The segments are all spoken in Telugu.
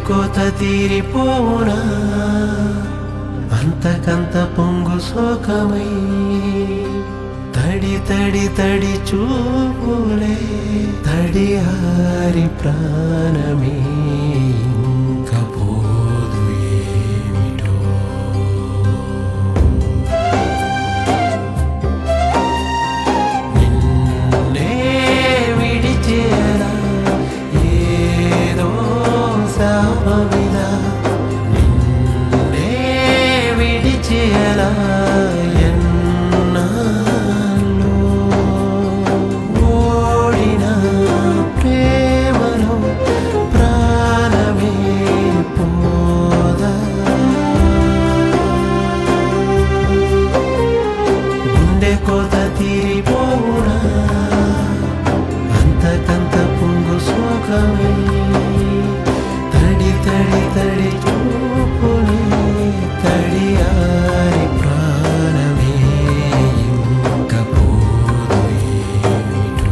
కోత తీరిపోవునా అంతకంత పొంగు శోకమై తడి తడి తడి చూపులే తడి హారి ప్రాణమే ఇంక పోదు ఏమిటో నిన్నే విడిచేరా ఏదో శాపమిదా నిన్నే విడిచేరా ఎన్నాళ్ళు ఓడిన ప్రేమలో ప్రాణమే పోదా గుండె కోత తీరిపోవునా అంతకంత పొంగు శోకమే తడి తడి తడి చూపులే తడి ఆరి ప్రాణమే ఇంక పోదు ఏమిటో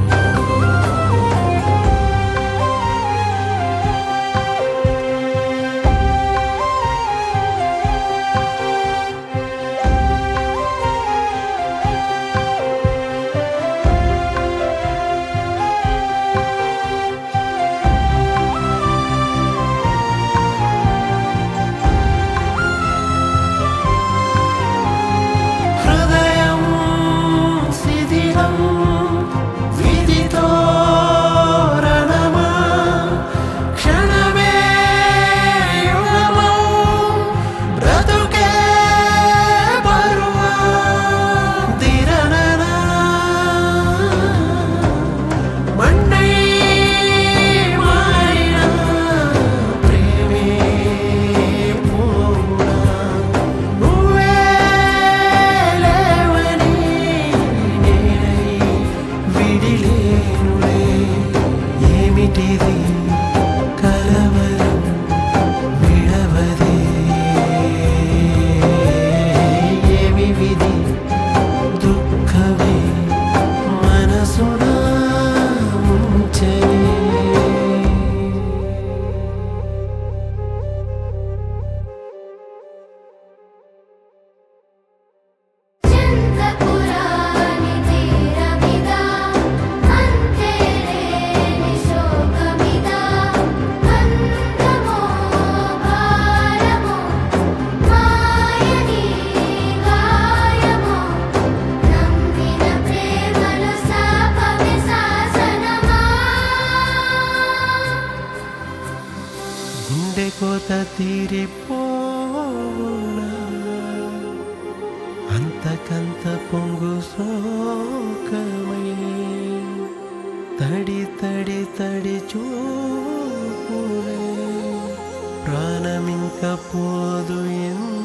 హృదయం శిథిలం విధితో రణమా క్షణమే యుగమౌ బ్రతుకే బరువా దిరననా మన్నై మారిన ప్రేమే పోవునా నువ్వే లేవని నేనై విడిలేనులే ఏమిటిది కలవరం విడవదే ఏమి విధి దుఃఖమే మనసున ముంచని చంద్రపురాని తీరమిదా అంతేలేని శోకమిదా బంధమో భారమో మాయని గాయమో నమ్మిన ప్రేమలో శాపమే శాసనమా గుండె కోత తీరిపోనా అంతకంత పొంగు శోకమై తడి తడి తడి చూపులే ప్రాణమింక పోదు ఎన్